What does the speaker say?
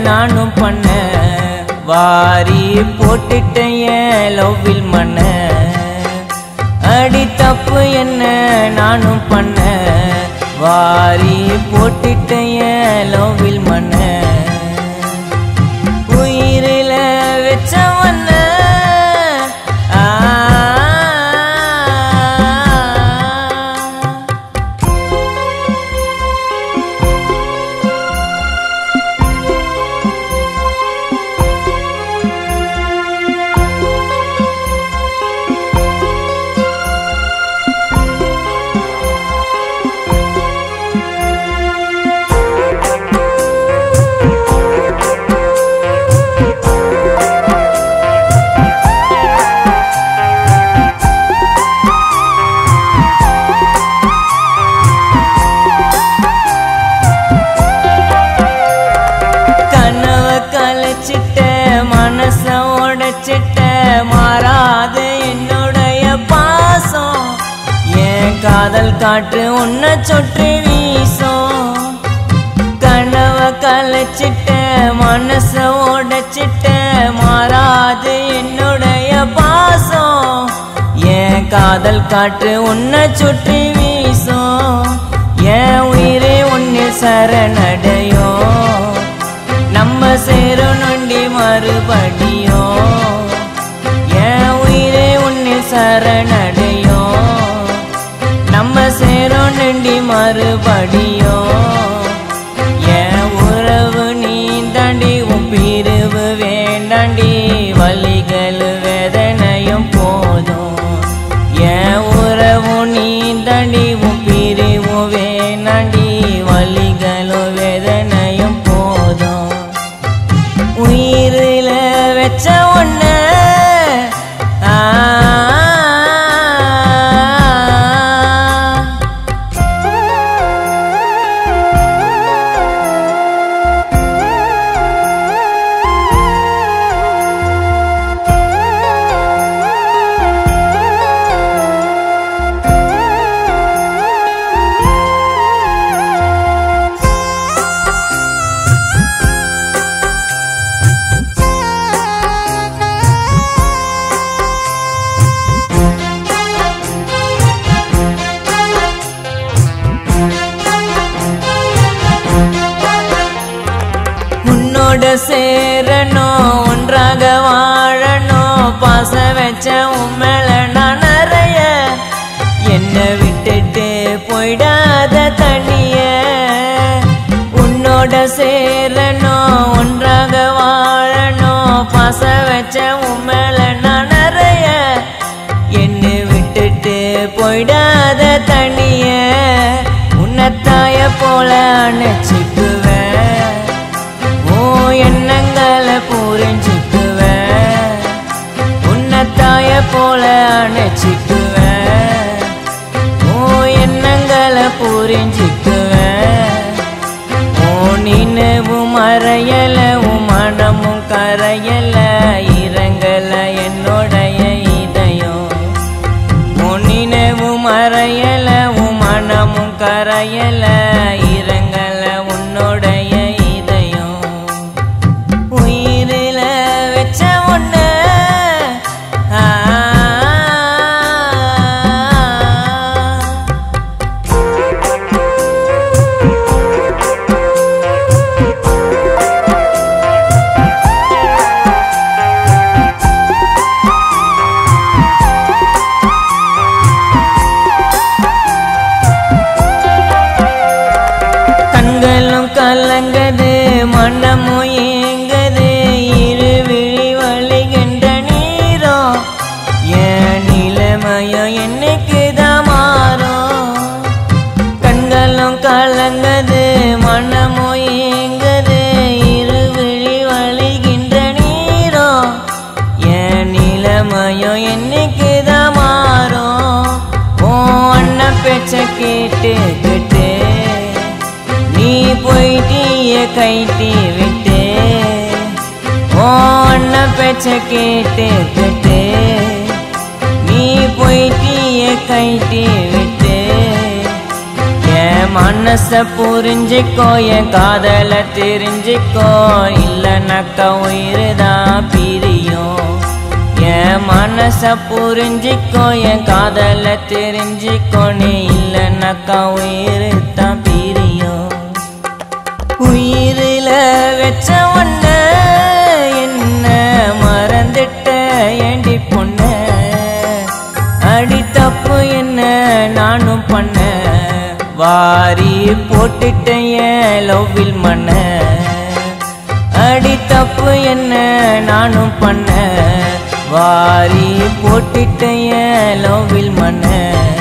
நானும் பண்ண வாரி போட்டுட்டேன் என் லவ்வில் மண்ண அடி தப்பு என்ன நானும் பண்ண வாரி போட்டுட்டேன் என் லவ்வில் மண்ண உயிரில வச்சவன ஆ கனவ கலைச்சிட்ட மனச உடைச்சிட்ட மாறாத என்னுடைய பாசம் என் காதல் காற்று உன்னை சுற்றி வீசும் கனவ கலைச்சிட்ட மனச உடைச்சிட்ட மாறாது என்னுடைய பாசம் என் காதல் காற்று உன்னை சுற்றி வீசும் என் உயிரே உன்னில் சரணடையும் நம்ம சேரும் நொண்டி மறுபடியும் என் உயிரே உன்னில் சரணடையும் நம்ம சேரும் நொண்டி மறுபடியும் என் உறவு நீ தாண்டி உன் பிரிவு வேண்டாண்டி வலிகள் வேதனையும் போதும் என் உறவு நீ தாண்டி உன் பிரிவு வேண்டாண்டி வலிகளும் வேதனையும் போதும் உயிரில வச்ச ஒண்ண உன்னோட சேரணும் ஒன்றாக வாழணும் பாச வச்ச உண்மையில நான் நிறைய என்னை விட்டுட்டு போயிடாத தனிய உன்னோட சேரணும் ஒன்றாக வாழணும் பாச வச்ச உண்மையில நான் நிறைய என்னை விட்டுட்டு போயிடாத தனிய உன்னத்தாய போல அணைச்சிக்குவேன் ஓ எண்ணங்களை புரிஞ்சுக்குவேன் உன்னத்தாய போல அணைச்சிக்குவேன் ஓ எண்ணங்களை புரிஞ்சுக்குவேன் ஓ நினைவு மறையல உன் மனமும் கரையல இறங்கல என்னுடைய இதயம் உன் நினைவு மறையல உன் மனமும் கரையல இறங்கல உன்னுடைய இதயம் உயிரில வச்ச ஒண்ணு ஆ கண்களும் கலங்கது மனமும் ஏங்கது இருவிழி வழிகின்ற நீரோ என் நிலைமையும் என்னைக்கு தான் மாறும் கண்களும் கலங்கது மனமும் ஏங்கது இருவிழி வழிகின்ற நீரோ என் நிலைமையும் என்னைக்கு தான் மாறும் ஓ அண்ணன் பேச்ச கேட்டுக்கிட்டு நீ போயிட்டிய கைட்டி விட்டு ஓ அண்ணன் பேச்ச கேட்டுக்கிட்டு நீ போயிட்டிய கைட்டி விட்டு என் மனச புரிஞ்சுக்கோ என் காதல தெரிஞ்சுக்கோ இல்லைனாக்கா உயிர் தான் பிரியும் என் மனச புரிஞ்சுக்கோ என் காதல தெரிஞ்சுக்கோ நீ இல்லைனாக்கா உயிர் தான் பிரியும் உயிரில வச்ச ஒன்ன என்ன மறந்துட்ட ஏண்டி பொண்ண அடி தப்பு என்ன நானும் பண்ண வாரி போட்டுட்ட என் லவ்வில் மண்ண அடி தப்பு என்ன நானும் பண்ண வாரி போட்டுட்ட என் லவ்வில் மண்ண